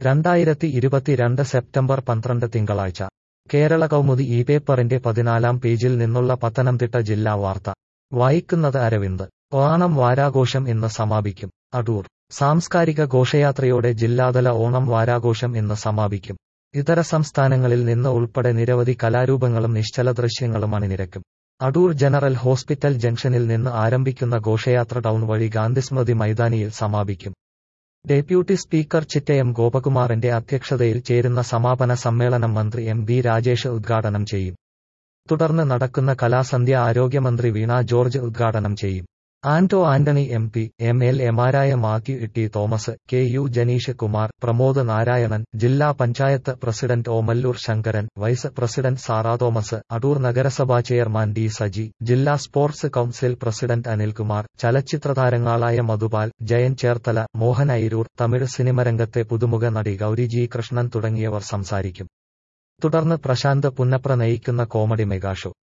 രണ്ടായിരത്തി ഇരുപത്തിരണ്ട് സെപ്റ്റംബർ പന്ത്രണ്ട് തിങ്കളാഴ്ച കേരള കൗമുദി ഈ പേപ്പറിന്റെ പതിനാലാം പേജിൽ നിന്നുള്ള പത്തനംതിട്ട ജില്ലാ വാർത്ത വായിക്കുന്നത് അരവിന്ദ് ഓണം വാരാഘോഷം ഇന്ന് സമാപിക്കും അടൂർ സാംസ്കാരിക ഘോഷയാത്രയോടെ ജില്ലാതല ഓണം വാരാഘോഷം ഇന്ന് സമാപിക്കും ഇതര സംസ്ഥാനങ്ങളിൽ നിന്ന് ഉൾപ്പെടെ നിരവധി കലാരൂപങ്ങളും നിശ്ചല ദൃശ്യങ്ങളും അണിനിരക്കും അടൂർ ജനറൽ ഹോസ്പിറ്റൽ ജംഗ്ഷനിൽ നിന്ന് ആരംഭിക്കുന്ന ഘോഷയാത്ര ടൗൺ വഴി ഗാന്ധിസ്മൃതി മൈതാനിയിൽ സമാപിക്കും ഡെപ്യൂട്ടി സ്പീക്കർ ചിറ്റയം ഗോപകുമാറിന്റെ അധ്യക്ഷതയിൽ ചേരുന്ന സമാപന സമ്മേളനം മന്ത്രി എം ബി രാജേഷ് ഉദ്ഘാടനം ചെയ്യും തുടർന്ന് നടക്കുന്ന കലാസന്ധ്യ ആരോഗ്യമന്ത്രി വീണ ജോർജ് ഉദ്ഘാടനം ചെയ്യും Anto Antony M P M L എമാരായ Mathew T Thomas K U Janeesh Kumar Pramod Narayanan ജില്ലാ panchayat president Omallur Sankaran vice president Sara Thomas Adoor നഗരസഭാ ചെയർമാൻ ഡി സജി ജില്ലാ സ്പോർട്സ് കൌൺസിൽ പ്രസിഡന്റ് അനിൽകുമാർ ചലച്ചിത്രതാരങ്ങളായ മധുപാൽ ജയൻ ചേർത്തല മോഹൻ ഐരൂർ തമിഴ് സിനിമരംഗത്തെ പുതുമുഖ നടി ഗൌരി ജി കൃഷ്ണൻ തുടങ്ങിയവർ സംസാരിക്കും തുടർന്ന് പ്രശാന്ത് പുന്നപ്ര നയിക്കുന്ന കോമഡി മെഗാഷോ